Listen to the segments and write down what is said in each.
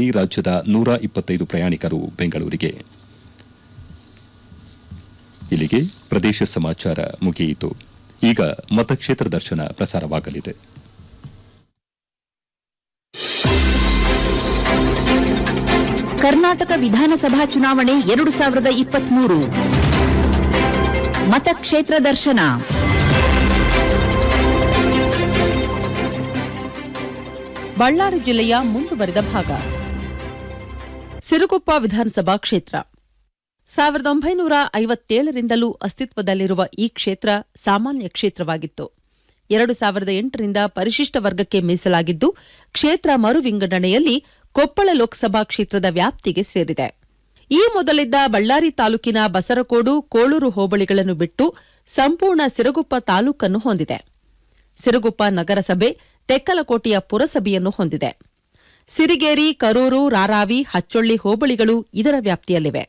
ರಾಜ್ಯದ ನೂರ ಇಪ್ಪತ್ತೈದು ಪ್ರಯಾಣಿಕರು ಬೆಂಗಳೂರಿಗೆ ಇಲ್ಲಿಗೆ ಪ್ರದೇಶ ಸಮಾಚಾರ ಮುಗಿಯಿತು ಈಗ ಮತಕ್ಷೇತ್ರ ದರ್ಶನ ಪ್ರಸಾರವಾಗಲಿದೆ ಕರ್ನಾಟಕ ವಿಧಾನಸಭಾ ಚುನಾವಣೆ ಎರಡು ಸಾವಿರದ ಇಪ್ಪತ್ಮೂರು ಮತಕ್ಷೇತ್ರ ದರ್ಶನ ಬಳ್ಳಾರಿ ಜಿಲ್ಲೆಯ ಮುಂದುವರೆದ ಭಾಗ ಸಿರುಗುಪ್ಪ ವಿಧಾನಸಭಾ ಕ್ಷೇತ್ರ ಸಾವಿರದ ಒಂಬೈನೂರ ಐವತ್ತೇಳರಿಂದಲೂ ಅಸ್ತಿತ್ವದಲ್ಲಿರುವ ಈ ಕ್ಷೇತ್ರ ಸಾಮಾನ್ಯ ಕ್ಷೇತ್ರವಾಗಿತ್ತು ಎರಡು ಸಾವಿರದ ಎಂಟರಿಂದ ಪರಿಶಿಷ್ಟ ವರ್ಗಕ್ಕೆ ಮೀಸಲಾಗಿದ್ದು ಕ್ಷೇತ್ರ ಮರು ವಿಂಗಡಣೆಯಲ್ಲಿ ಕೊಪ್ಪಳ ಲೋಕಸಭಾ ಕ್ಷೇತ್ರದ ವ್ಯಾಪ್ತಿಗೆ ಸೇರಿದೆ ಈ ಮೊದಲಿದ್ದ ಬಳ್ಳಾರಿ ತಾಲೂಕಿನ ಬಸರಕೋಡು ಕೋಳೂರು ಹೋಬಳಿಗಳನ್ನು ಬಿಟ್ಟು ಸಂಪೂರ್ಣ ಸಿರಗುಪ್ಪ ತಾಲೂಕನ್ನು ಹೊಂದಿದೆ ಸಿರುಗುಪ್ಪ ನಗರಸಭೆ ತೆಕ್ಕಲಕೋಟೆಯ ಪುರಸಭೆಯನ್ನು ಹೊಂದಿದೆ ಸಿರಿಗೇರಿ ಕರೂರು ರಾರಾವಿ ಹಚ್ಚೊಳ್ಳಿ ಹೋಬಳಿಗಳು ಇದರ ವ್ಯಾಪ್ತಿಯಲ್ಲಿವೆ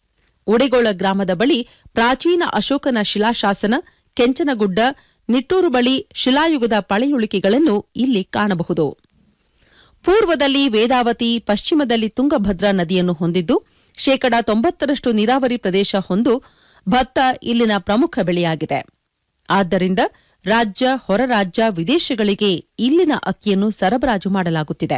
ಉಡಿಗೋಳ ಗ್ರಾಮದ ಬಳಿ ಪ್ರಾಚೀನ ಅಶೋಕನ ಶಿಲಾಶಾಸನ ಕೆಂಚನಗುಡ್ಡ ನಿಟ್ಟೂರು ಬಳಿ ಶಿಲಾಯುಗದ ಪಳೆಯುಳಿಕೆಗಳನ್ನು ಇಲ್ಲಿ ಕಾಣಬಹುದು ಪೂರ್ವದಲ್ಲಿ ವೇದಾವತಿ ಪಶ್ಚಿಮದಲ್ಲಿ ತುಂಗಭದ್ರಾ ನದಿಯನ್ನು ಹೊಂದಿದ್ದು ಶೇಕಡಾ ತೊಂಬತ್ತರಷ್ಟು ನೀರಾವರಿ ಪ್ರದೇಶ ಹೊಂದು ಭತ್ತ ಇಲ್ಲಿನ ಪ್ರಮುಖ ಬೆಳೆಯಾಗಿದೆ ಆದ್ದರಿಂದ ರಾಜ್ಯ ಹೊರ ರಾಜ್ಯ ವಿದೇಶಗಳಿಗೆ ಇಲ್ಲಿನ ಅಕ್ಕಿಯನ್ನು ಸರಬರಾಜು ಮಾಡಲಾಗುತ್ತಿದೆ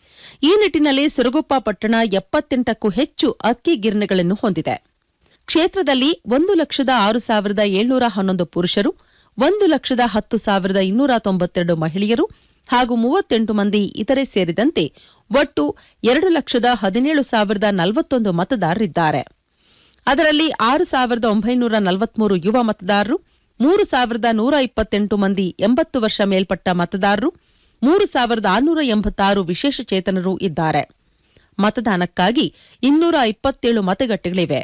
ಈ ನಿಟ್ಟಿನಲ್ಲಿ ಸಿರುಗುಪ್ಪ ಪಟ್ಟಣ ಎಪ್ಪತ್ತೆಂಟಕ್ಕೂ ಹೆಚ್ಚು ಅಕ್ಕಿ ಗಿರಣಿಗಳನ್ನು ಹೊಂದಿದೆ ಕ್ಷೇತ್ರದಲ್ಲಿ ಒಂದು ಲಕ್ಷದ ಆರು ಸಾವಿರದ ಏಳ್ನೂರ ಹನ್ನೊಂದು ಪುರುಷರು ಒಂದು ಲಕ್ಷದ ಹತ್ತು ಸಾವಿರದ ಇನ್ನೂರ ತೊಂಬತ್ತೆರಡು ಮಹಿಳೆಯರು ಹಾಗೂ ಮೂವತ್ತೆಂಟು ಮಂದಿ ಇತರೆ ಸೇರಿದಂತೆ ಒಟ್ಟು ಎರಡು ಲಕ್ಷದ ಹದಿನೇಳು ಸಾವಿರದ ನಲವತ್ತೊಂದು ಮತದಾರರಿದ್ದಾರೆ ಅದರಲ್ಲಿ ಆರು ಸಾವಿರದ ಒಂಬೈನೂರ ನಲವತ್ಮೂರು ಯುವ ಮತದಾರರು ಮೂರು ಸಾವಿರದ ನೂರ ಇಪ್ಪತ್ತೆಂಟು ಮಂದಿ ಎಂಬತ್ತು ವರ್ಷ ಮೇಲ್ಪಟ್ಟ ಮತದಾರರು ಮೂರು ಸಾವಿರದ ಆರುನೂರ ಎಂಬತ್ತಾರು ವಿಶೇಷಚೇತನರು ಇದ್ದಾರೆ ಮತದಾನಕ್ಕಾಗಿ ಇನ್ನೂರ ಇಪ್ಪತ್ತೇಳು ಮತಗಟ್ಟೆಗಳಿವೆ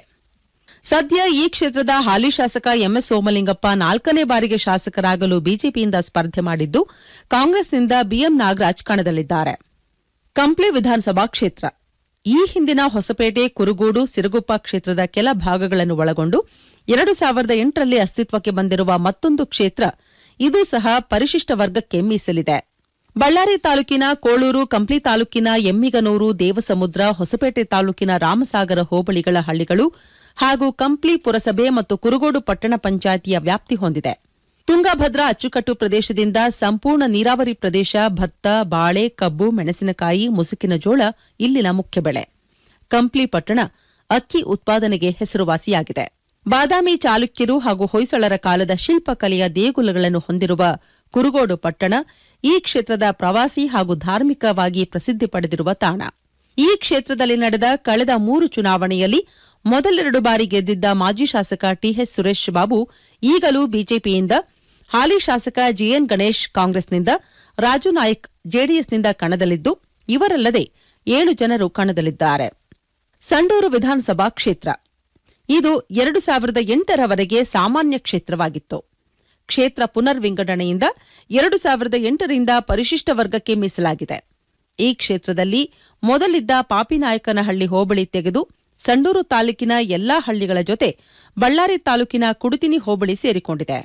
ಸದ್ಯ ಈ ಕ್ಷೇತ್ರದ ಹಾಲಿ ಶಾಸಕ ಎಂಎಸ್ ಸೋಮಲಿಂಗಪ್ಪ ನಾಲ್ಕನೇ ಬಾರಿಗೆ ಶಾಸಕರಾಗಲು ಬಿಜೆಪಿಯಿಂದ ಸ್ಪರ್ಧೆ ಮಾಡಿದ್ದು ಕಾಂಗ್ರೆಸ್ನಿಂದ ಬಿಎಂ ನಾಗರಾಜ್ ಕಣದಲ್ಲಿದ್ದಾರೆ ಕಂಪ್ಲಿ ವಿಧಾನಸಭಾ ಕ್ಷೇತ್ರ ಈ ಹಿಂದಿನ ಹೊಸಪೇಟೆ ಕುರುಗೋಡು ಸಿರುಗುಪ್ಪ ಕ್ಷೇತ್ರದ ಕೆಲ ಭಾಗಗಳನ್ನು ಒಳಗೊಂಡು ಎರಡು ಸಾವಿರದ ಎಂಟರಲ್ಲಿ ಅಸ್ತಿತ್ವಕ್ಕೆ ಬಂದಿರುವ ಮತ್ತೊಂದು ಕ್ಷೇತ್ರ ಇದು ಸಹ ಪರಿಶಿಷ್ಟ ವರ್ಗಕ್ಕೆ ಮೀಸಲಿದೆ ಬಳ್ಳಾರಿ ತಾಲೂಕಿನ ಕೋಳೂರು ಕಂಪ್ಲಿ ತಾಲೂಕಿನ ಎಮ್ಮಿಗನೂರು ದೇವಸಮುದ್ರ ಹೊಸಪೇಟೆ ತಾಲೂಕಿನ ರಾಮಸಾಗರ ಹೋಬಳಿಗಳ ಹಳ್ಳಿಗಳು ಹಾಗೂ ಕಂಪ್ಲಿ ಪುರಸಭೆ ಮತ್ತು ಕುರುಗೋಡು ಪಟ್ಟಣ ಪಂಚಾಯಿತಿಯ ವ್ಯಾಪ್ತಿ ಹೊಂದಿದೆ ತುಂಗಭದ್ರಾ ಅಚ್ಚುಕಟ್ಟು ಪ್ರದೇಶದಿಂದ ಸಂಪೂರ್ಣ ನೀರಾವರಿ ಪ್ರದೇಶ ಭತ್ತ ಬಾಳೆ ಕಬ್ಬು ಮೆಣಸಿನಕಾಯಿ ಮುಸುಕಿನ ಜೋಳ ಇಲ್ಲಿನ ಮುಖ್ಯ ಬೆಳೆ ಕಂಪ್ಲಿ ಪಟ್ಟಣ ಅಕ್ಕಿ ಉತ್ಪಾದನೆಗೆ ಹೆಸರುವಾಸಿಯಾಗಿದೆ ಬಾದಾಮಿ ಚಾಲುಕ್ಯರು ಹಾಗೂ ಹೊಯ್ಸಳರ ಕಾಲದ ಶಿಲ್ಪಕಲೆಯ ದೇಗುಲಗಳನ್ನು ಹೊಂದಿರುವ ಕುರುಗೋಡು ಪಟ್ಟಣ ಈ ಕ್ಷೇತ್ರದ ಪ್ರವಾಸಿ ಹಾಗೂ ಧಾರ್ಮಿಕವಾಗಿ ಪ್ರಸಿದ್ಧಿ ಪಡೆದಿರುವ ತಾಣ ಈ ಕ್ಷೇತ್ರದಲ್ಲಿ ನಡೆದ ಕಳೆದ ಮೂರು ಚುನಾವಣೆಯಲ್ಲಿ ಮೊದಲೆರಡು ಬಾರಿ ಗೆದ್ದಿದ್ದ ಮಾಜಿ ಶಾಸಕ ಟಿಎಚ್ ಸುರೇಶ್ ಬಾಬು ಈಗಲೂ ಬಿಜೆಪಿಯಿಂದ ಹಾಲಿ ಶಾಸಕ ಜಿಎನ್ ಗಣೇಶ್ ಕಾಂಗ್ರೆಸ್ನಿಂದ ರಾಜು ನಾಯಕ್ ಜೆಡಿಎಸ್ನಿಂದ ಕಣದಲ್ಲಿದ್ದು ಇವರಲ್ಲದೆ ಏಳು ಜನರು ಕಣದಲ್ಲಿದ್ದಾರೆ ಸಂಡೂರು ವಿಧಾನಸಭಾ ಕ್ಷೇತ್ರ ಇದು ಎರಡು ಸಾವಿರದ ಎಂಟರವರೆಗೆ ಸಾಮಾನ್ಯ ಕ್ಷೇತ್ರವಾಗಿತ್ತು ಕ್ಷೇತ್ರ ಪುನರ್ ವಿಂಗಡಣೆಯಿಂದ ಎರಡು ಸಾವಿರದ ಎಂಟರಿಂದ ಪರಿಶಿಷ್ಟ ವರ್ಗಕ್ಕೆ ಮೀಸಲಾಗಿದೆ ಈ ಕ್ಷೇತ್ರದಲ್ಲಿ ಮೊದಲಿದ್ದ ಪಾಪಿನಾಯಕನಹಳ್ಳಿ ಹೋಬಳಿ ತೆಗೆದು ಸಂಡೂರು ತಾಲೂಕಿನ ಎಲ್ಲಾ ಹಳ್ಳಿಗಳ ಜೊತೆ ಬಳ್ಳಾರಿ ತಾಲೂಕಿನ ಕುಡುತಿನಿ ಹೋಬಳಿ ಸೇರಿಕೊಂಡಿದೆ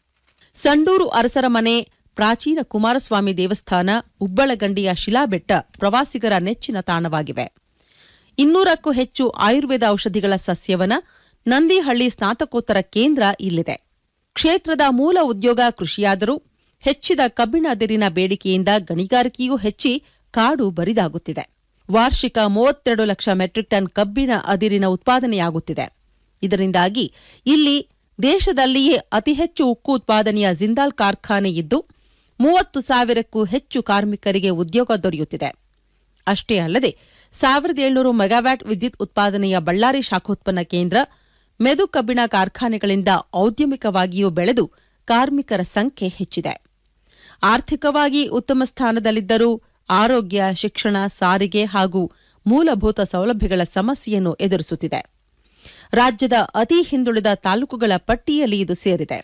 ಸಂಡೂರು ಅರಸರ ಮನೆ ಪ್ರಾಚೀನ ಕುಮಾರಸ್ವಾಮಿ ದೇವಸ್ಥಾನ ಉಬ್ಬಳಗಂಡಿಯ ಶಿಲಾಬೆಟ್ಟ ಪ್ರವಾಸಿಗರ ನೆಚ್ಚಿನ ತಾಣವಾಗಿವೆ ಇನ್ನೂರಕ್ಕೂ ಹೆಚ್ಚು ಆಯುರ್ವೇದ ಔಷಧಿಗಳ ಸಸ್ಯವನ ನಂದಿಹಳ್ಳಿ ಸ್ನಾತಕೋತ್ತರ ಕೇಂದ್ರ ಇಲ್ಲಿದೆ ಕ್ಷೇತ್ರದ ಮೂಲ ಉದ್ಯೋಗ ಕೃಷಿಯಾದರೂ ಹೆಚ್ಚಿದ ಕಬ್ಬಿಣ ಅದಿರಿನ ಬೇಡಿಕೆಯಿಂದ ಗಣಿಗಾರಿಕೆಯೂ ಹೆಚ್ಚಿ ಕಾಡು ಬರಿದಾಗುತ್ತಿದೆ ವಾರ್ಷಿಕ ಮೂವತ್ತೆರಡು ಲಕ್ಷ ಮೆಟ್ರಿಕ್ ಟನ್ ಕಬ್ಬಿಣ ಅದಿರಿನ ಉತ್ಪಾದನೆಯಾಗುತ್ತಿದೆ ಇದರಿಂದಾಗಿ ಇಲ್ಲಿ ದೇಶದಲ್ಲಿಯೇ ಅತಿ ಹೆಚ್ಚು ಉಕ್ಕು ಉತ್ಪಾದನೆಯ ಜಿಂದಾಲ್ ಕಾರ್ಖಾನೆ ಇದ್ದು ಮೂವತ್ತು ಸಾವಿರಕ್ಕೂ ಹೆಚ್ಚು ಕಾರ್ಮಿಕರಿಗೆ ಉದ್ಯೋಗ ದೊರೆಯುತ್ತಿದೆ ಅಷ್ಟೇ ಅಲ್ಲದೆ ಸಾವಿರದ ಏಳ್ನೂರು ಮೆಗಾವ್ಯಾಟ್ ವಿದ್ಯುತ್ ಉತ್ಪಾದನೆಯ ಬಳ್ಳಾರಿ ಶಾಖೋತ್ಪನ್ನ ಕೇಂದ್ರ ಮೆದು ಕಬ್ಬಿಣ ಕಾರ್ಖಾನೆಗಳಿಂದ ಔದ್ಯಮಿಕವಾಗಿಯೂ ಬೆಳೆದು ಕಾರ್ಮಿಕರ ಸಂಖ್ಯೆ ಹೆಚ್ಚಿದೆ ಆರ್ಥಿಕವಾಗಿ ಉತ್ತಮ ಸ್ಥಾನದಲ್ಲಿದ್ದರೂ ಆರೋಗ್ಯ ಶಿಕ್ಷಣ ಸಾರಿಗೆ ಹಾಗೂ ಮೂಲಭೂತ ಸೌಲಭ್ಯಗಳ ಸಮಸ್ಯೆಯನ್ನು ಎದುರಿಸುತ್ತಿದೆ ರಾಜ್ಯದ ಅತಿ ಹಿಂದುಳಿದ ತಾಲೂಕುಗಳ ಪಟ್ಟಿಯಲ್ಲಿ ಇದು ಸೇರಿದೆ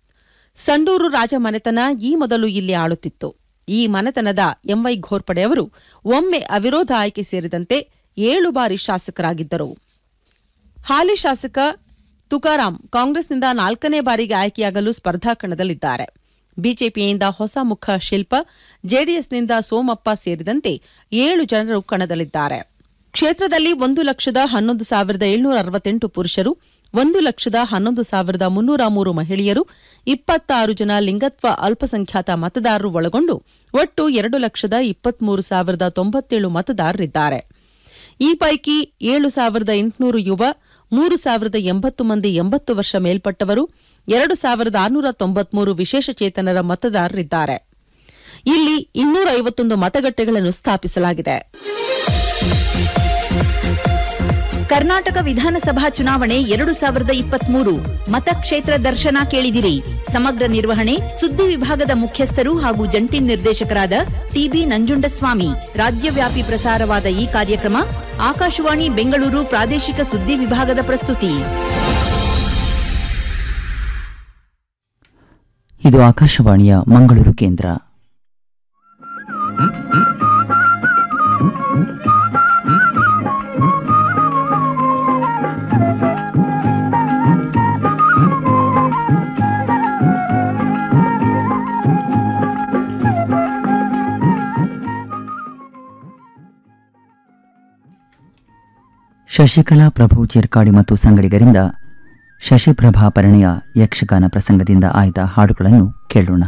ಸಂಡೂರು ರಾಜ ಮನೆತನ ಈ ಮೊದಲು ಇಲ್ಲಿ ಆಳುತ್ತಿತ್ತು ಈ ಮನೆತನದ ಎಂವೈ ಘೋರ್ಪಡೆ ಅವರು ಒಮ್ಮೆ ಅವಿರೋಧ ಆಯ್ಕೆ ಸೇರಿದಂತೆ ಏಳು ಬಾರಿ ಶಾಸಕರಾಗಿದ್ದರು ಹಾಲಿ ಶಾಸಕ ತುಕಾರಾಂ ಕಾಂಗ್ರೆಸ್ನಿಂದ ನಾಲ್ಕನೇ ಬಾರಿಗೆ ಆಯ್ಕೆಯಾಗಲು ಸ್ಪರ್ಧಾ ಕಣದಲ್ಲಿದ್ದಾರೆ ಬಿಜೆಪಿಯಿಂದ ಹೊಸ ಮುಖ ಶಿಲ್ಪ ಜೆಡಿಎಸ್ನಿಂದ ಸೋಮಪ್ಪ ಸೇರಿದಂತೆ ಏಳು ಜನರು ಕಣದಲ್ಲಿದ್ದಾರೆ ಕ್ಷೇತ್ರದಲ್ಲಿ ಒಂದು ಲಕ್ಷದ ಹನ್ನೊಂದು ಸಾವಿರದ ಏಳ್ನೂರ ಅರವತ್ತೆಂಟು ಪುರುಷರು ಒಂದು ಲಕ್ಷದ ಹನ್ನೊಂದು ಸಾವಿರದ ಮುನ್ನೂರ ಮೂರು ಮಹಿಳೆಯರು ಇಪ್ಪತ್ತಾರು ಜನ ಲಿಂಗತ್ವ ಅಲ್ಪಸಂಖ್ಯಾತ ಮತದಾರರು ಒಳಗೊಂಡು ಒಟ್ಟು ಎರಡು ಲಕ್ಷದ ಇಪ್ಪತ್ಮೂರು ಸಾವಿರದ ತೊಂಬತ್ತೇಳು ಮತದಾರರಿದ್ದಾರೆ ಈ ಪೈಕಿ ಏಳು ಸಾವಿರದ ಎಂಟುನೂರು ಯುವ ಮೂರು ಸಾವಿರದ ಎಂಬತ್ತು ಮಂದಿ ಎಂಬತ್ತು ವರ್ಷ ಮೇಲ್ಪಟ್ಟವರು ಎರಡು ಸಾವಿರದ ಆರುನೂರ ತೊಂಬತ್ಮೂರು ವಿಶೇಷಚೇತನರ ಮತದಾರರಿದ್ದಾರೆ ಇಲ್ಲಿ ಇನ್ನೂರ ಐವತ್ತೊಂದು ಮತಗಟ್ಟೆಗಳನ್ನು ಸ್ಥಾಪಿಸಲಾಗಿದೆ ಕರ್ನಾಟಕ ವಿಧಾನಸಭಾ ಚುನಾವಣೆ ಎರಡು ಸಾವಿರದ ಇಪ್ಪತ್ಮೂರು ಮತಕ್ಷೇತ್ರ ದರ್ಶನ ಕೇಳಿದಿರಿ ಸಮಗ್ರ ನಿರ್ವಹಣೆ ಸುದ್ದಿ ವಿಭಾಗದ ಮುಖ್ಯಸ್ಥರು ಹಾಗೂ ಜಂಟಿ ನಿರ್ದೇಶಕರಾದ ಟಿಬಿ ನಂಜುಂಡಸ್ವಾಮಿ ರಾಜ್ಯವ್ಯಾಪಿ ಪ್ರಸಾರವಾದ ಈ ಕಾರ್ಯಕ್ರಮ ಆಕಾಶವಾಣಿ ಬೆಂಗಳೂರು ಪ್ರಾದೇಶಿಕ ಸುದ್ದಿ ವಿಭಾಗದ ಪ್ರಸ್ತುತಿ ಇದು ಆಕಾಶವಾಣಿಯ ಮಂಗಳೂರು ಕೇಂದ್ರ ಶಶಿಕಲಾ ಪ್ರಭು ಚಿರ್ಕಾಡಿ ಮತ್ತು ಸಂಗಡಿಗರಿಂದ ಶಶಿಪ್ರಭಾ ಪರಿಣಯ ಯಕ್ಷಗಾನ ಪ್ರಸಂಗದಿಂದ ಆಯ್ದ ಹಾಡುಗಳನ್ನು ಕೇಳೋಣ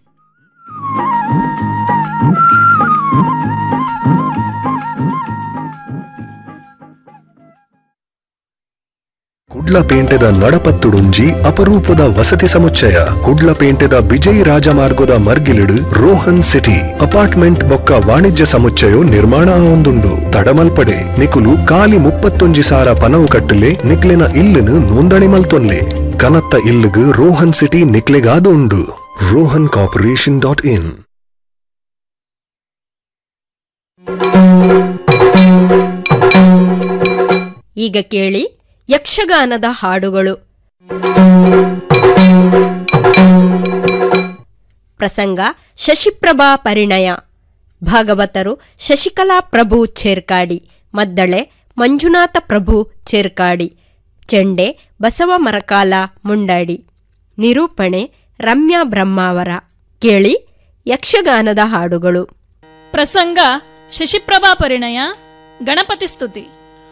ಕುಡ್ಲಪೇಂಟೆದ ನಡಪತ್ತುಡುಂಜಿ ಅಪರೂಪದ ವಸತಿ ಸಮುಚ್ಚಯ ಕುಡ್ಲಪೇಂಟೆದ ಬಿಜೈ ರಾಜಮಾರ್ಗದ ಮರ್ಗಿಲಿಡು ರೋಹನ್ ಸಿಟಿ ಅಪಾರ್ಟ್ಮೆಂಟ್ ಬೊಕ್ಕ ವಾಣಿಜ್ಯ ಸಮುಚ್ಚಯ ನಿರ್ಮಾಣ ಆವೊಂದುಂಡು ತಡಮಲ್ಪಡೆ ನಿಕುಲು ಕಾಲಿ ಮುಪ್ಪತ್ತೊಂಜಿ ಸಾರ ಪನವು ಕಟ್ಟಲೆ ನಿಕ್ಲೆನ ಇಲ್ಲುನು ನೋಂದಣಿ ಮಲ್ತೊನ್ಲೆ ಕನತ್ತ ಇಲ್ಲುಗು ರೋಹನ್ ಸಿಟಿ ನಿಕ್ಲೆಗಾದು ಉಂಡು ರೋಹನ್ ಕಾರ್ಪೊರೇಷನ್ ಡಾಟ್ ಇನ್ ಈಗ ಕೇಳಿ ಯಕ್ಷಗಾನದ ಹಾಡುಗಳು ಪ್ರಸಂಗ ಶಶಿಪ್ರಭಾ ಪರಿಣಯ ಭಾಗವತರು ಶಶಿಕಲಾ ಪ್ರಭು ಚೇರ್ಕಾಡಿ ಮದ್ದಳೆ ಮಂಜುನಾಥ ಪ್ರಭು ಚೇರ್ಕಾಡಿ ಚೆಂಡೆ ಬಸವ ಮರಕಾಲ ಮುಂಡಾಡಿ ನಿರೂಪಣೆ ರಮ್ಯಾ ಬ್ರಹ್ಮಾವರ ಕೇಳಿ ಯಕ್ಷಗಾನದ ಹಾಡುಗಳು ಪ್ರಸಂಗ ಶಶಿಪ್ರಭಾ ಪರಿಣಯ ಗಣಪತಿ ಸ್ತುತಿ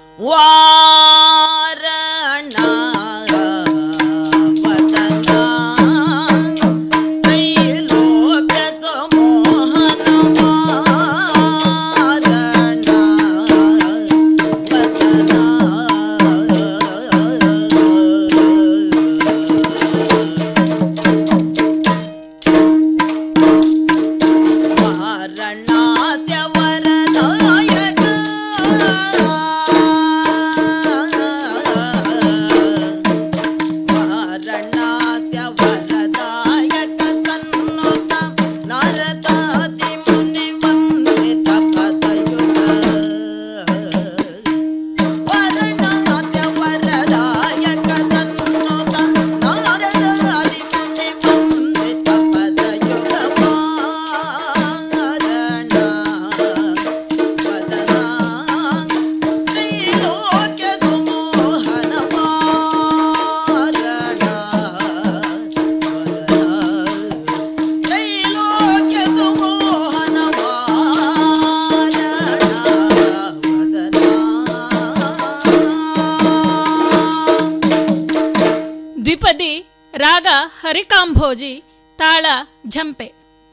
ದ್ವಿಪದಿ ರಾಗ ಹರಿಕಾಂಭೋಜಿ ತಾಳ ಝಂಪೆ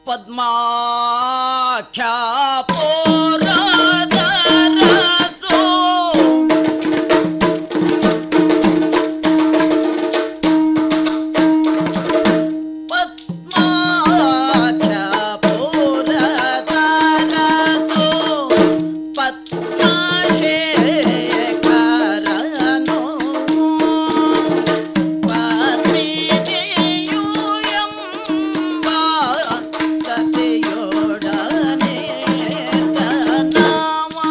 ಪದ್ಮಾಖ್ಯಾ ಪೋರಾದರಸೋ ಪದ್ಮಾಖ್ಯಾ ಪೋರಾದರಸೋ ಪದ್ಮಶೇಖರನೋ ಪದ್ಮಿನಿಯು ಎಂಬ ಸತಿಯೊಡನೆ ತನವ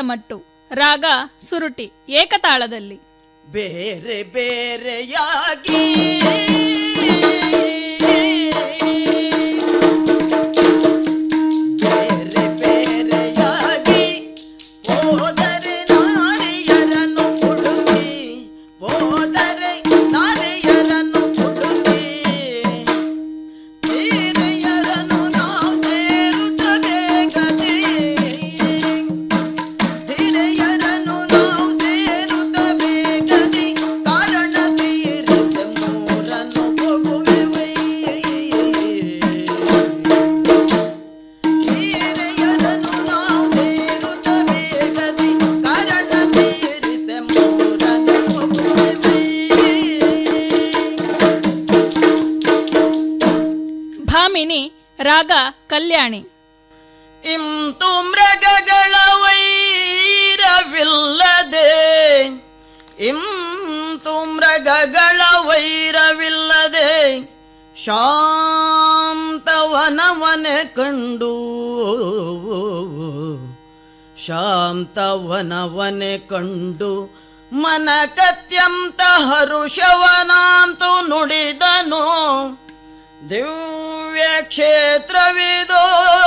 ಮಟ್ಟು ರಾಗ ಸುರುಟಿ ಏಕತಾಳದಲ್ಲಿ ಬೇರೆ ಬೇರೆಯಾಗಿ ಬೇರೆ ಬೇರೆಯಾಗಿ ಹೋದರೆ ನಾರಿಯರನ್ನು ಹುಡುಕಿ ಹೋದರೆ ನಾರಿಯರನ್ನು ಹುಡುಕಿ ಹಿರಿಯರನ್ನು ನಾವು ಸೇರುತ್ತಬೇಕದೇ ಹಿರಿಯರನ್ನು ನಾವು ಸೇರುತ್ತಬೇಕದಿ ಕಾರಣ ತೀರಿಸೆಂಬೂರನ್ನು ಹೋಗುವೆವೈ ಹಿರಿಯರನ್ನು ನಾವು ಸೇರುತ್ತಬೇಕದಿ ಕಾರಣ ತೀರಿಸೆಂಬೂರನ್ನು ಹೋಗುವೆವೈ ಭಾಮಿನಿ ರಾಗ ಕಲ್ಯಾಣಿ ಇಂತು ಮೃಗಗಳ ವೈರವಿಲ್ಲದೆ ಇಂತು ಮೃಗಗಳ ವೈರವಿಲ್ಲದೆ ಶಾಂತವನವನೆ ಕಂಡು ಶಾಂತವನವನೆ ಕಂಡು ಮನಕತ್ಯಂತ ಹರುಷವನಾಂತು ನುಡಿದನು ದಿವ್ಯ ಕ್ಷೇತ್ರವಿದೋ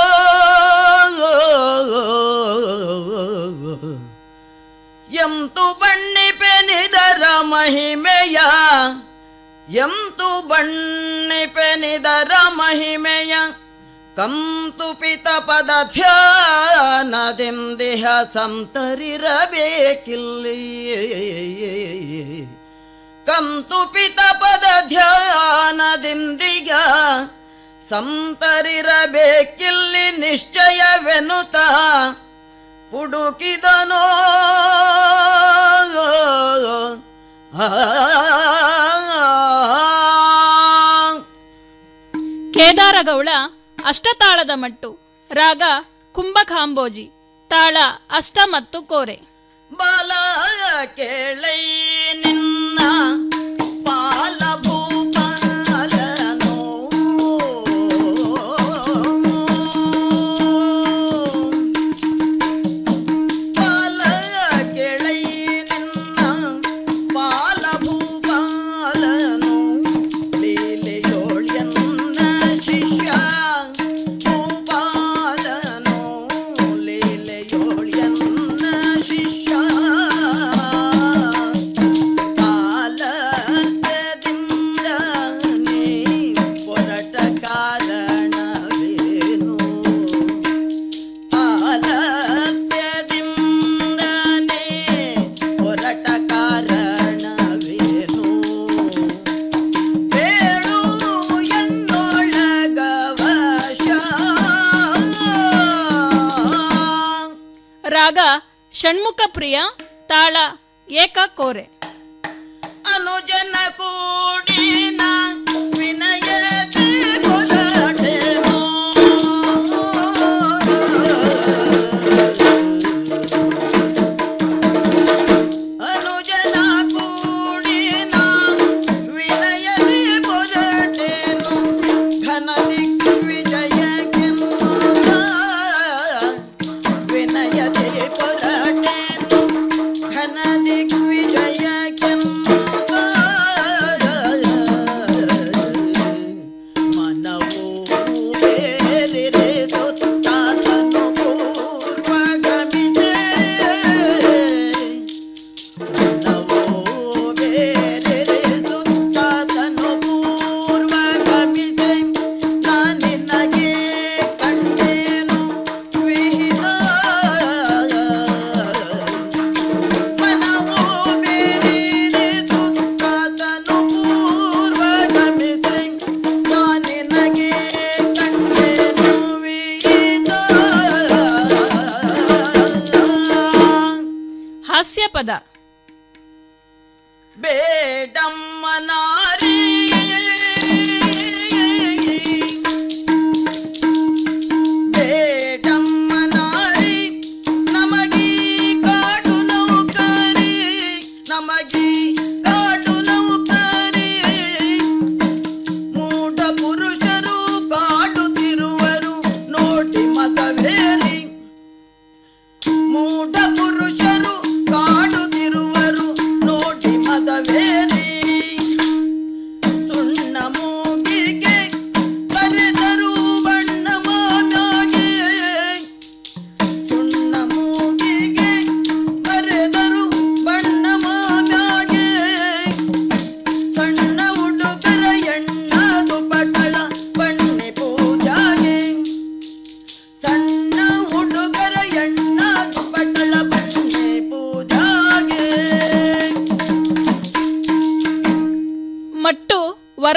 ಎಂತು ಬಣ್ಣಿಪೆನಿದರ ಮಹಿಮೆಯ ಎಂತು ಬಣ್ಣಿಪೆನಿದರ ಮಹಿಮೆಯ ಕಂತು ಪಿತ ಪದ ಧ್ಯಾನದಿಂದಿಹ ಸಂತರಿರಬೇಕಿಲ್ಲಿ ಕಂತು ಪಿತ ಪದ ಧ್ಯಾನದಿಂದಿಗ ಸಂತರಿರಬೇಕಿಲ್ಲಿ ನಿಶ್ಚಯವೆನುತ ಪುಡುಕಿದನೋ ಕೇದಾರಗೌಳ ಅಷ್ಟತಾಳದ ಮಟ್ಟು ರಾಗ ಕುಂಭಕಾಂಬೋಜಿ ತಾಳ ಅಷ್ಟ ಮತ್ತು ಕೋರೆ ಬಾಲ ಕೇಳೈ ನಿನ್ನ ಪಾಲ ಭೂಪಾಲನೋ ಬಾಲ ಕೇಳೈ ನಿನ್ನ ಪಾಲ ಭೂಪಾಲನೋ ಲೀಲೆಯೋಳ್ಯನ್ನ ಶಿಷ್ಯ ಭೂಪಾಲನೋ ಲೀಲೆಯೋಳ್ಯನ್ನ ಶಿಷ್ಯ ಕಾಲದಿಂದ ನೀ ಹೊರಟ ಕಾರಣವೇನು ಆಲಸ್ಯದಿಂದ ನೀ ಹೊರಟ ಕಾರಣವೇನು ಬೇಳು ಎನ್ನೊಳಗವಶ ರಾಗ ಷಣ್ಮುಖ ಪ್ರಿಯ ತಾಳ ಏಕ ಕೋರೆ ಅನುಜನ ಕೂಡಿನ ವಿನಯತೆ ಕೊಡಟೆನೋ. ಅನುಜನ ಕೂಡಿನ ವಿನಯತೆ ಕೊಡಟೆನು. ಘನ ದಿಗ್ವಿಜಯಕ್ಕೆಂಬ ವಿನಯತೆ ಕೊಡಟೆನು. ಘನ ದಿಗ್ವಿಜಯಕ್ಕೆಂಬ ಮನವು ಬೇರೆ ಸುತ್ತಾತನು ಪೂರ್ವಗಮಿಸೆ ಮನವು ಬೇರೆ ಸುತ್ತಾತನು ಪೂರ್ವಗಮಿಸೆ ನಾನಿನಗೆ ಕಂಡೇನು ವಿಹಿತ ಮನವು ಬೇರೆ ಸುತ್ತಾತನು ಪೂರ್ವಗಮಿಸೆ ನಾನಿನಗೆ ಕಂಡೇನು ವಿಹಿತ ಹಾಸ್ಯ ಪದ ಬೇಡಮ್ಮ ನಾರಿ ಬೇಡಮ್ಮ ನಾರಿ ನಮಗೀ ಕಾಡು ನೌಕರಿ ನಮಗೀ ಕಾಡು ನೌಕರಿ ಮೂಢ ಪುರುಷರು ಕಾಡುತ್ತಿರುವರು ನೋಡಿ ಮತವೇರಿ ಮೂಢ ಪುರುಷರು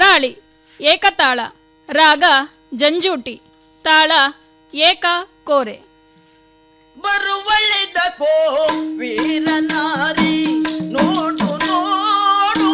ತಾಳಿ ಏಕತಾಳ ರಾಗ ಜಂಜೂಟಿ ತಾಳ ಏಕ ಕೋರೆ ಬರುವಳಿದ ಕೋ ವೀರನಾರಿ ನೋಡು ನೋಡು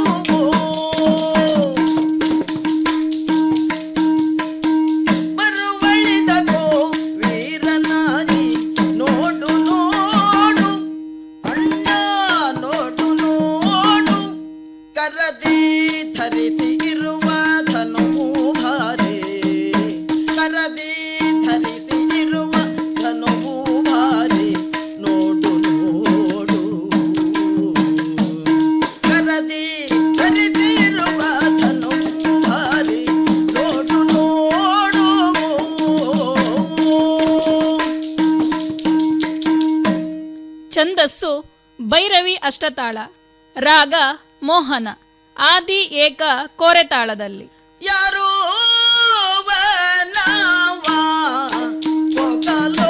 ಬರುವಳಿದ ಕೋ ವೀರನಾರಿ ನೋಡು ನೋಡು ಅಣ್ಣ ನೋಡು ನೋಡು ಕರದಿ ಧರಿಸಿ ಇರುವ ಧನುವು ಭಾರೆ ಕರದಿ ಧರಿಸಿ ಇರುವ ಧನುವು ಭಾರೆ ನೋಡು ನೋಡು ಕರದಿ ಧರಿಸಿ ಇರುವ ಧನುವು ಭಾರೆ ನೋಡು ನೋಡು ಛಂದಸ್ಸು ಭೈರವಿ ಅಷ್ಟತಾಳ ರಾಗ ಮೋಹನ ಆದಿ ಏಕ ಕೋರೆ ತಾಳದಲ್ಲಿ ಯಾರೋ ವನವ ಹೋಗಲೋ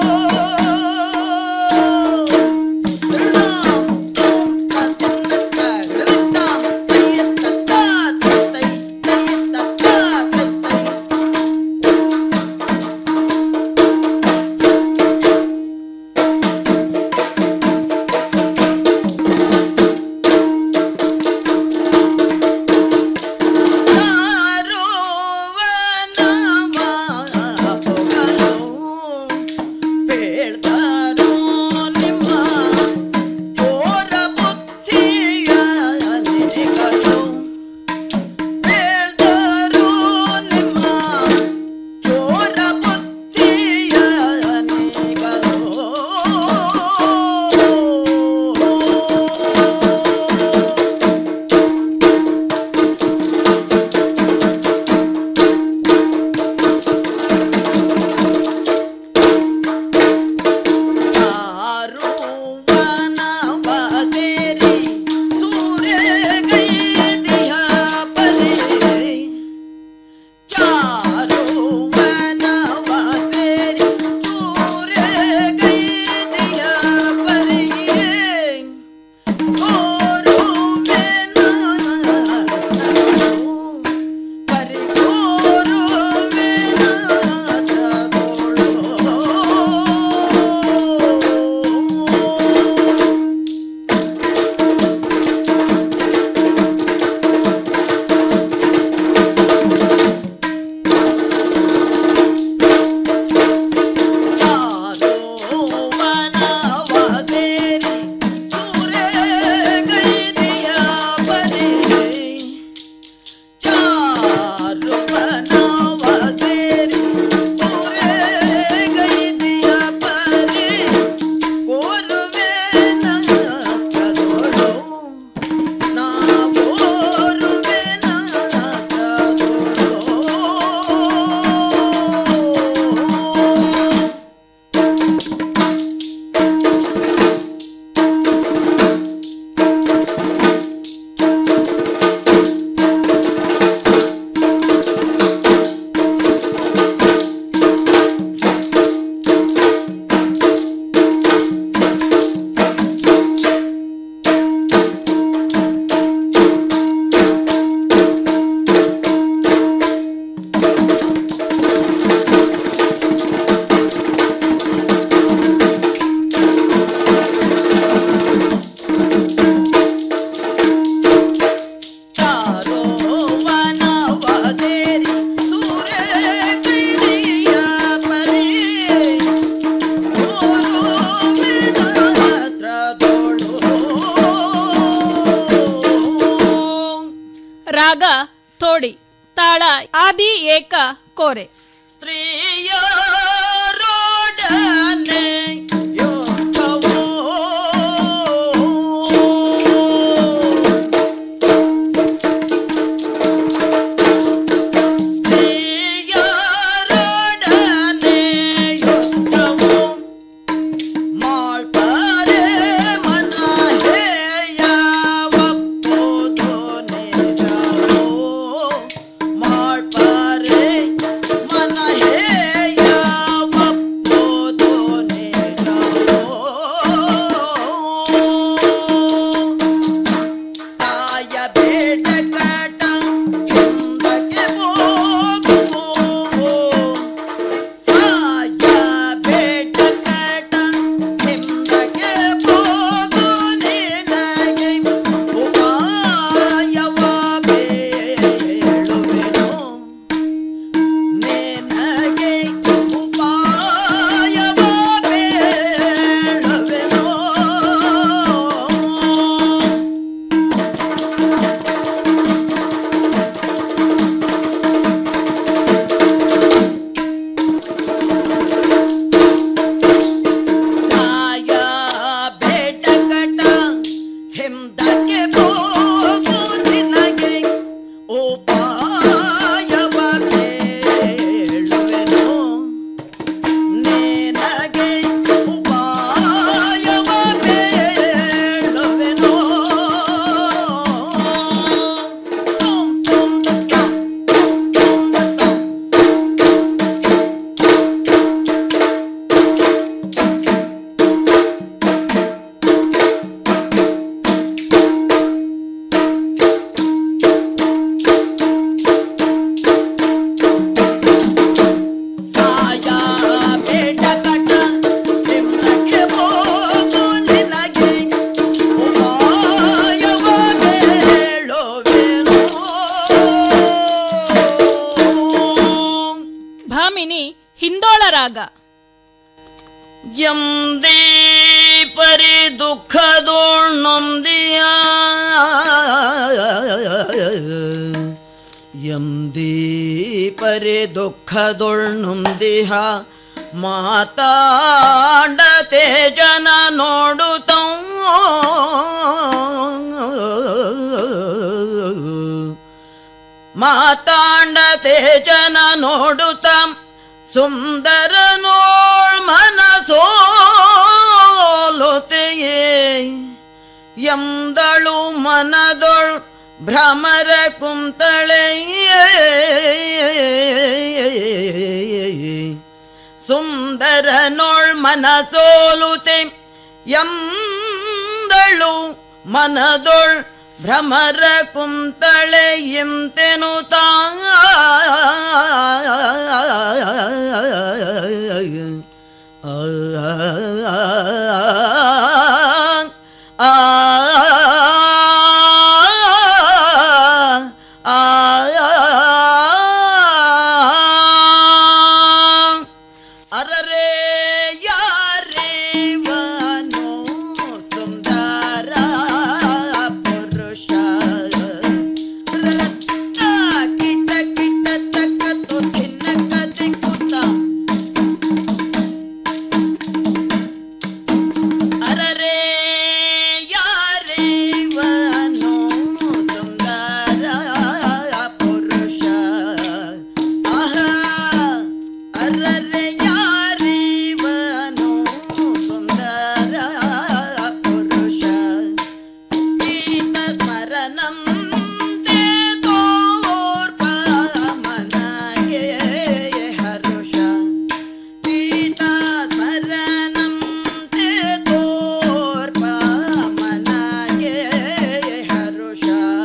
ಯಾರೋ ವನವ ಹೋಗಲೋ ಬೇಡ್ತಾರೋ ನಿಮ್ಮ ಚೋರ ಬುದ್ಧಿಯ ಅನೇಕರು ಬೇಡ್ತಾರೋ ನಿಮ್ಮ ಚೋರ ಬುದ್ಧಿಯ ಅನೇಕರು ಯಾರು ವನವ ಸೇರಿ ಸೂರ್ಯಗೈದಿಯ ಬರೆ ಚಾರು ವನವ ಸೇರಿ ಸೂರ್ಯಗೈದಿಯ ಬರೆ ಚಾರೋ ವನವ ಸೇರಿ ಸೂರ್ಯಗೈದಿಯ ಪರಿ ರಾಗ ತೋಡಿ ತಾಳ ಆದಿ ಏಕ ಕೋರೆ ಸ್ತ್ರೀಯರೊಡನೆ ಯೋಗವೋ ಸ್ತ್ರೀಯರೊಡನೆ ಯೋಗವೋ ಮಾಡ್ತಾರೆ ಮನ ಹೇಯವಪ್ಪೋದು ನಿಜವೋ ಮಾಡ್ತಾರೆ ಮನ ಹೇಯವಪ್ಪೋದು ಹಿಂದಕ್ಕೆ ಹೋಗು ನಿನಗೆ ಉಪಾಯವ ಕೇಳುವೆನು ನಿನಗೆ ಉಪಾಯವ ಕೇಳುವೆನು ತುಂ ತುಂ ತಂ ತುಂ ತಂ ಸಾಯ ಬೇಡ ಕಟ ನಿಮ್ಮಕ್ಕೆ ಹೋಗು ನಿನಗೆ ಉಪಾಯವ ಬೇಳುವೆನು ಭಾಮಿನಿ ಹಿಂದೋಳ ರಾಗ ಎಂದೇ ಪರಿ ದುಃಖದೋಣ್ಣೊಂದಿಯ ಎಂದೇ ಪರಿ ದುಃಖದೊಳ್ನೊಂದಿಹ ಮಾತಾಂಡ ತೇಜನ ನೋಡುತ್ತ ಮಾತಾಂಡ ತೇಜನ ನೋಡುತ್ತ ಸುಂದರ ನೋಳ್ ಮನಸೋಲುತೆಯೇ ಎಂದಳು ಮನದೊಳ್ ಭ್ರಮರ ಕುಂತಳೆಯೇ ಸುಂದರ ನೋಳ್ ಮನಸೋಲುತೆ ಎಂದಳು ಮನದೊಳ್ ಭ್ರಮರ ಕುಂತಳೆ ಎಂತೆನು ತಾ ಅರರೆ ಯಾರೇವನು ಸುಂದರ ಪುರುಷ ಕಿಟ ಕಿಟ ತಕ್ಕ ತಿನ್ನ ಕದಿ ಕೂತ ಅರರೆ ಯಾರೇವನು ಸುಂದರ ಪುರುಷ ಆಹಾ ಅರರೆ ಯಾರೇವನು ಸುಂದರ ಪುರುಷ ಗೀತ ಸ್ಮರಣಂ ದೇ ತೋರ್ಪ ಮನಗೆ ಹರುಷ ಗೀತ ಸ್ಮರಣಂ ದೇ ತೋರ್ಪ ಮನಗೆ ಹರುಷ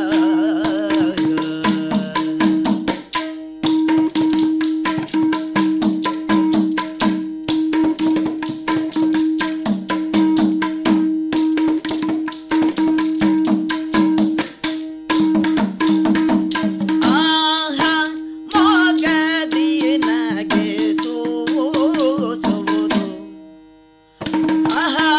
ಆಹಾ ಮೊಗದಿನಗೆ ಸೋಸುವುದು ಆಹಾ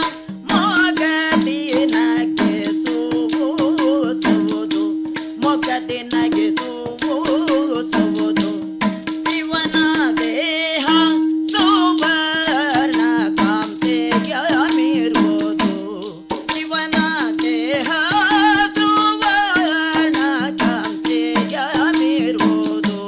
ಮೊಗದಿನಗೆ ಸೋಸುವುದು ಮೊಗದಿನಗೆ ಸೋಸುವುದು ಇವನ ದೇಹ ಸುವರ್ಣ ಕಾಂತೆಯ ಮೀರುವುದು ಇವನ ದೇಹ ಸುವರ್ಣ ಕಾಂತೆಯ ಮೀರುವುದು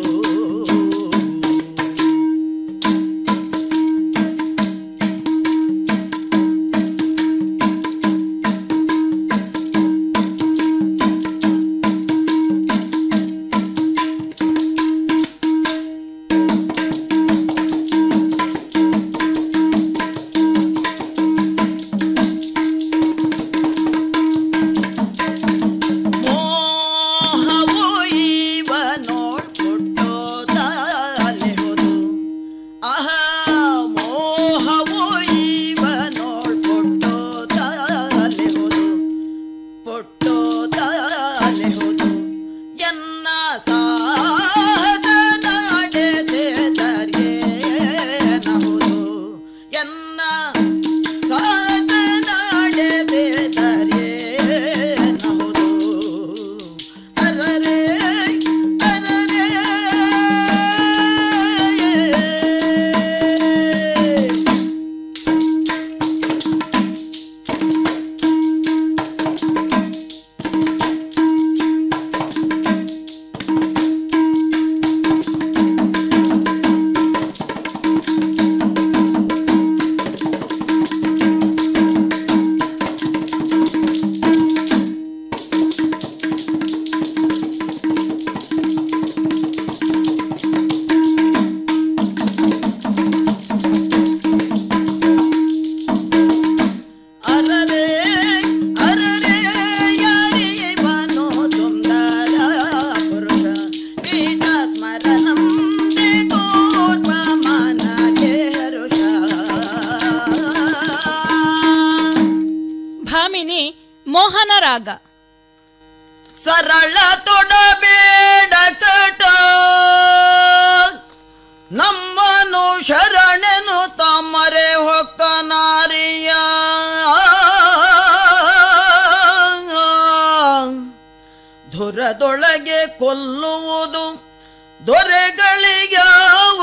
ಮೋಹವು ಇವ ನೋಡ್ಬಿಟ್ಟು ತಾಲೆಹುದು ಆಹಾ ಮೋಹವು ಇವ ನೋಡ್ಬಿಟ್ಟು ತಾಲೆಹುದು ಪೊಟ್ಟು ತಾಲೆಹುದು ಎನ್ನ ಸಾಧ ನಡೆದೆದರ್ಯೇನಹುದು ಎನ್ನ ಸಾಧ ನಡೆದೆದರ್ಯೇನಹುದು ಅರರೆ ಅರರೆ ಸರಳ ತೊಡಬೇಡ ಕಟ ನಮ್ಮನು ಶರಣೆನು ತಮ್ಮರೆ ಹೊಕ್ಕ ನಾರಿಯ ಧುರದೊಳಗೆ ಕೊಲ್ಲುವುದು ದೊರೆಗಳಿಗ್ಯಾವ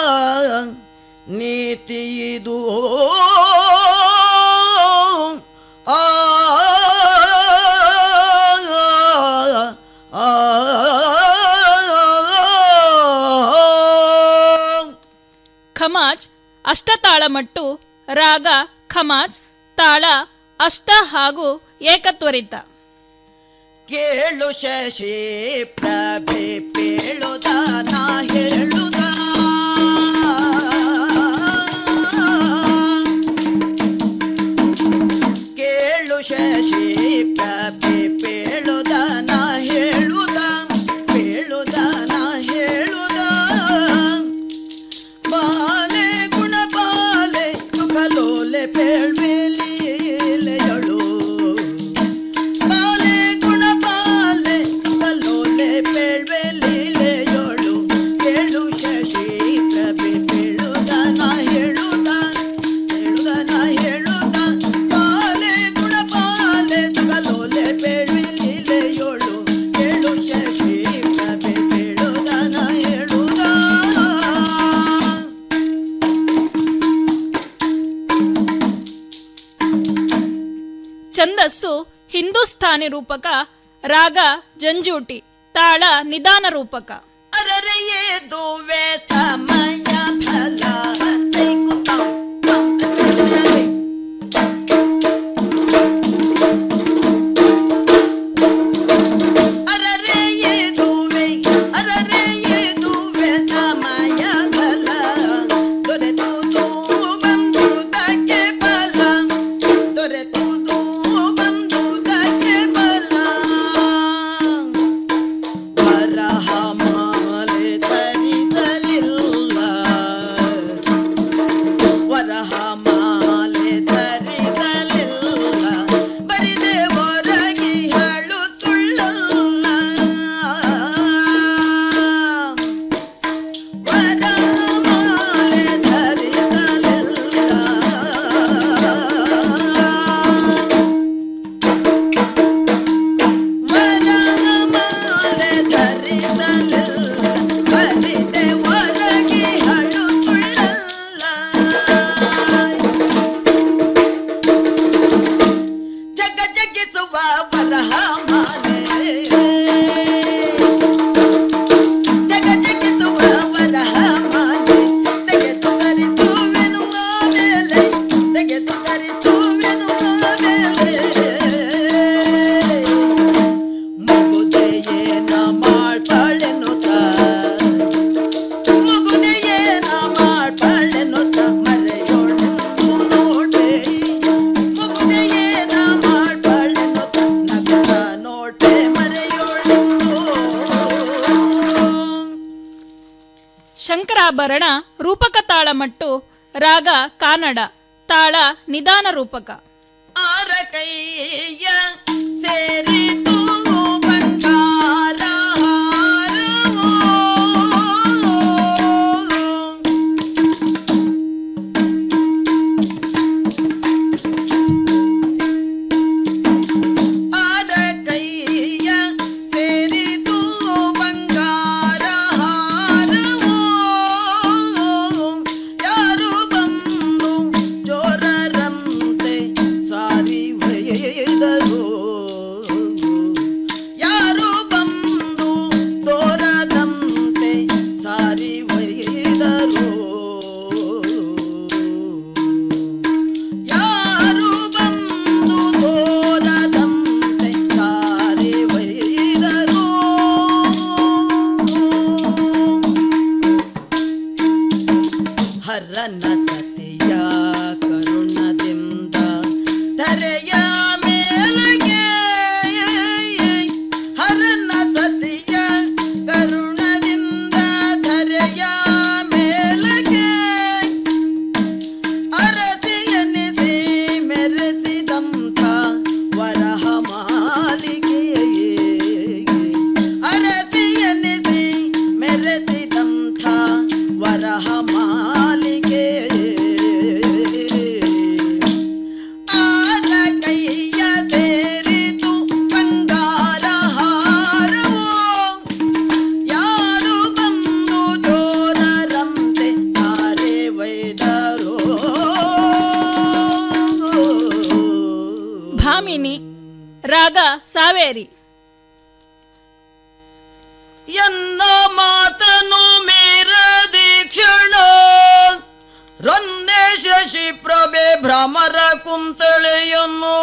ನೀತಿ ಇದು ಆ ಆ ಖಮಾಜ್ ಅಷ್ಟತಾಳಮಟ್ಟು ರಾಗ ಖಮಾಜ್ ತಾಳ ಅಷ್ಟ ಹಾಗೂ ಏಕತ್ವರಿತ ಕೇಳು ಶಶಿ ಪ್ರಭೆ ಪೇಳುದ ನಾ ಹೇಳುದ ಕೇಳು ಶಶಿ ಪ್ರಭೆ ಪೇಳುದ ನಾ ಹೇಳುದ ಪೇಳುದ ನಾ ಹೇಳುದ ಬಾಲೆ ಗುಣ ಬಾಲೆ ಸುಖಲೋಲೆ ಪೇಳ್ಬೇಲಿಲೆಯಳು ಬಾಲೆ ಗುಣ ಬಾಲೆ ಸುಖಲೋಲೆ ಪೇಳ್ಬೇಲಿಲೆಯಳು ಕೇಳು ಶಶಿ ಪ್ರಭೆ ಪೇಳುದ ನಾ ಹೇಳುದ ಹೇಳುದ ನಾ ಹೇಳುದ ಬಾಲೆ ಗುಣ ಬಾಲೆ ಸುಖಲೋಲೆ ಪೇಳ್ಬೇಲಿಲೆಯಳು ಕೇಳು ಶಶಿ ಪ್ರಭೆ ಪೇಳುದ ನಾ ಹೇಳುದ ಛಂದಸ್ಸು ಹಿಂದೂಸ್ಥಾನಿ ರೂಪಕ ರಾಗ ಜಂಜೂಟಿ ತಾಳ ನಿಧಾನ ರೂಪಕ ಅರರೆಯೇ ದುವೆ ಸಮಯ ಫಲ ತೈಕು ತಂ ತಂ ತೈಕು ಅರರೆಯೇ ದುವೆ ಅರರೆಯೇ ದುವೆ ಸಮಯ ಫಲ ದೊರೆತುದು ಬಂದುದಕ್ಕೆ ಫಲ ದೊರೆತುದು ಬಂದುದಕ್ಕೆ ಫಲ ವರಹ ಮಾಲೆ ಧರಿಸಲಿಲ್ಲ ವರಹ ಮಾಲೆ ಧರಿಸಲಿಲ್ಲ ಬರಿದೆ ಹೊರಗಿ ಹೇಳುತ್ತುಳ್ಳಲ್ಲ ವರಹ ಮಾಲೆ ಧರಿಸಲಿಲ್ಲ ವರಮಾಲೆ ಧರಿಸಲಿಲ್ಲ ಬರಿದೆ ಹೊರಗೆ ಹಳುಕೊಳ್ಳಲ್ಲ ಜಗ ಜಗಿಸುವ ವರಹ ಮಾಲೆ ಜಗ ಜಗಿಸುವ ವರಹ ಮಾಲೆ ತೆಗೆದು ಧರಿಸುವೆನು ಆಮೇಲೆ ತೆಗೆದು ಧರಿಸುವೆನು ಆಮೇಲೆ ಮುಗುದೆಯೇನ ಮಾಡ್ಬಾಳೆನುತ ಮುಗುದೆಯೇನ ಮಾಡ್ಬಾಳೆನುತ ಮರೆಯೋಳು ನೋಡೆ ಮುಗುದೆಯೇನ ಮಾಡ್ಬಾಳೆನುತ ನಗುತ್ತ ನೋಡೆ ಮರೆಯೋಳು ಶಂಕರಾಭರಣ ರೂಪಕ ತಾಳಮಟ್ಟು ರಾಗ ಕಾನಡ ತಾಳ ನಿಧಾನ ರೂಪಕ ಆರ ಕೈಯ ಸೇರಿತು ಬಂಗಾರ ಹಾರವೋ. ಆರ ಕೈಯ ಸೇರಿತು ಬಂಗಾರ ಹಾರವೋ. ಯಾರು ಬಂದು ಜೋರರಂತೆ ಸಾರಿ ಒಯ್ದರು ಕಾವೇರಿ ಎನ್ನ ಮಾತನು ಮೀರದಿ ಕ್ಷಣ ರನ್ನೆ ಶಶಿ ಪ್ರಭೆ ಭ್ರಮರ ಕುಂತಳೆಯನ್ನು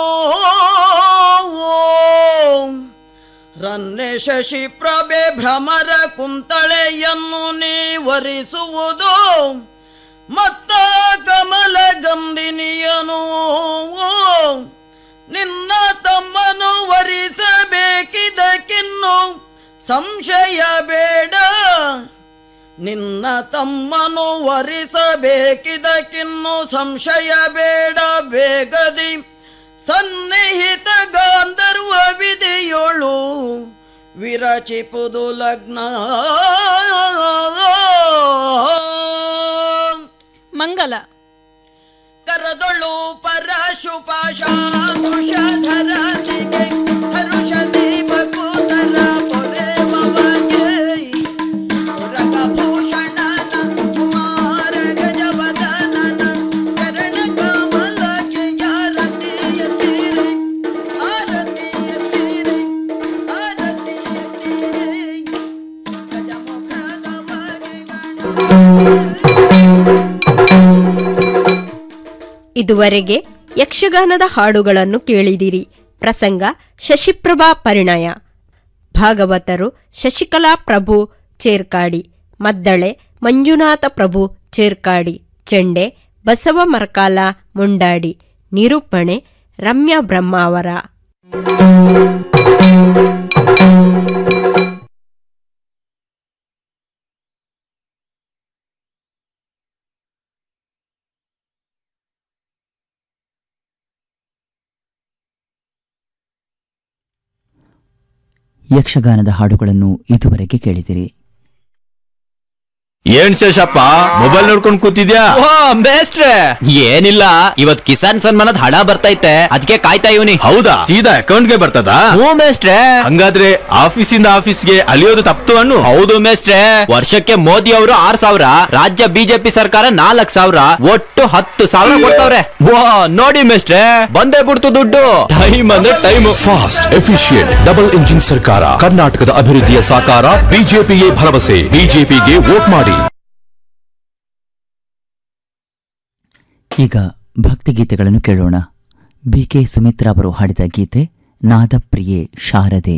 ರನ್ನೆ ಶಶಿ ಪ್ರಭೆ ಭ್ರಮರ ಕುಂತಳೆಯನ್ನು ನೀವರಿಸುವುದು ಮತ್ತ ಕಮಲ ಗಂಧಿನಿಯನು ನಿನ್ನ ತಮ್ಮನು ವರಿಸಬೇಕಿದಕ್ಕಿನ್ನು ಸಂಶಯ ಬೇಡ ನಿನ್ನ ತಮ್ಮನು ವರಿಸಬೇಕಿದಕ್ಕಿನ್ನು ಸಂಶಯ ಬೇಡ ಬೇಗದಿ ಸನ್ನಿಹಿತ ಗಾಂಧರ್ವ ವಿಧಿಯೋಳು ವಿರಚಿಪುದು ಲಗ್ನ ಮಂಗಲ ಕರದೊಳು ಪರಶುಪಾಶಾಧರನಿಗೆ ಹರುಷದಿ ಬಕುತರ ಪೊರೆವಗೆ ರಗಭೂಷಣನ ಕುಮಾರ ಗಜವದನನ ಕರಣ ಕಮಲಕ್ಕೆ ಆರತಿ ಎತ್ತೀರೆ ಆರತಿ ಎತ್ತೀರೆ ಆರತಿ ಎತ್ತೀರೆ ಗಜಮುಖದ ಇದುವರೆಗೆ ಯಕ್ಷಗಾನದ ಹಾಡುಗಳನ್ನು ಕೇಳಿದಿರಿ ಪ್ರಸಂಗ ಶಶಿಪ್ರಭಾ ಪರಿಣಯ ಭಾಗವತರು ಶಶಿಕಲಾ ಪ್ರಭು ಚೇರ್ಕಾಡಿ ಮದ್ದಳೆ ಮಂಜುನಾಥ ಪ್ರಭು ಚೇರ್ಕಾಡಿ ಚೆಂಡೆ ಬಸವ ಮರಕಾಲ ಮುಂಡಾಡಿ ನಿರೂಪಣೆ ರಮ್ಯಾ ಬ್ರಹ್ಮಾವರ ಯಕ್ಷಗಾನದ ಹಾಡುಗಳನ್ನು ಇದುವರೆಗೆ ಕೇಳಿದಿರಿ ಏನ್ ಶೇಷಪ್ಪ ಮೊಬೈಲ್ ನೋಡ್ಕೊಂಡ್ ಕೂತಿದ್ಯಾ ಬೇಸ್ಟ್ರೆ ಏನಿಲ್ಲ ಇವತ್ ಕಿಸಾನ್ ಸನ್ಮಾನದ ಹಣ ಬರ್ತೈತೆ ಅದಕ್ಕೆ ಕಾಯ್ತಾ ಇವನಿ ಹೌದಾ ಸೀದಾ ಅಕೌಂಟ್ಗೆ ಬರ್ತದಾ ಹ್ಞೂ ಮೇಸ್ಟ್ರೆ ಹಂಗಾದ್ರೆ ಆಫೀಸಿಂದ ಆಫೀಸ್ಗೆ ಅಲಿಯೋದು ತಪ್ತು ಅನ್ನು ಹೌದು ಮೇಸ್ಟ್ರೆ ವರ್ಷಕ್ಕೆ ಮೋದಿ ಅವರು ಆರ್ ಸಾವಿರ ರಾಜ್ಯ ಬಿಜೆಪಿ ಸರ್ಕಾರ ನಾಲ್ಕ್ ಸಾವಿರ ಒಟ್ಟು ಹತ್ತು ಸಾವಿರ ಕೊಡ್ತಾವ್ರೆ ವಾ ನೋಡಿ ಮೇಸ್ಟ್ರೆ ಬಂದೇ ಬಿಡ್ತು ದುಡ್ಡು ಟೈಮ್ ಅಂದ್ರೆ time fast efficient double engine ಸರ್ಕಾರ ಕರ್ನಾಟಕದ ಅಭಿವೃದ್ಧಿಯ ಸಾಕಾರ ಬಿಜೆಪಿಗೆ ಭರವಸೆ ಬಿಜೆಪಿಗೆ ವೋಟ್ ಮಾಡಿ ಈಗ ಭಕ್ತಿಗೀತೆಗಳನ್ನು ಕೇಳೋಣ ಬಿ ಕೆ ಸುಮಿತ್ರಾ ಅವರು ಹಾಡಿದ ಗೀತೆ ನಾದಪ್ರಿಯೆ ಶಾರದೆ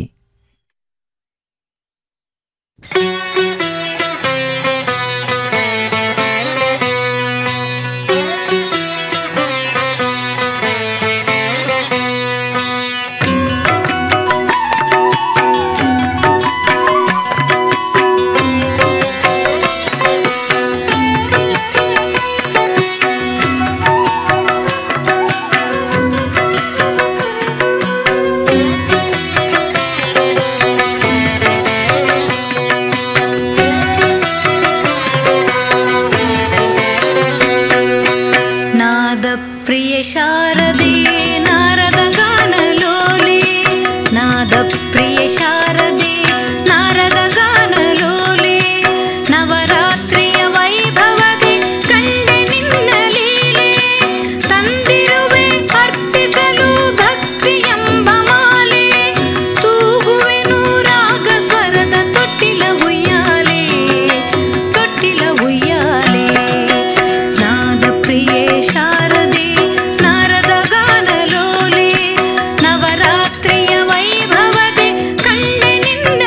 ನಾದಪ್ರಿಯ ಶಾರದೆ ನಾರದ ಗಾನಲೋಲೆ ನಾದಪ್ರಿಯ ಶಾರದೆ ನಾರದ ಗಾನಲೋಲೆ ನವರಾತ್ರಿಯ ವೈಭವದೆ ಕಂಡೆ ನಿನ್ನ ಲೀಲೆ ತಂದಿರುವೆ ಅರ್ಪಿಸಲು ಭಕ್ತಿ ಎಂಬ ಮಾಲೆ ತೂಗುವೆನು ರಾಗ ಸ್ವರದ ತೊಟ್ಟಿಲ ಉಯ್ಯಾಲೆ ತೊಟ್ಟಿಲ ಉಯ್ಯಾಲೆ ನಾದ ಪ್ರಿಯೆ ಶಾರದೆ ನಾರದ ಗಾನಲೋಲೆ ನವರಾತ್ರಿಯ ವೈಭವದೆ ಕಂಡೆ ನಿನ್ನ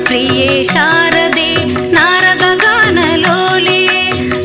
प्रिये शारदे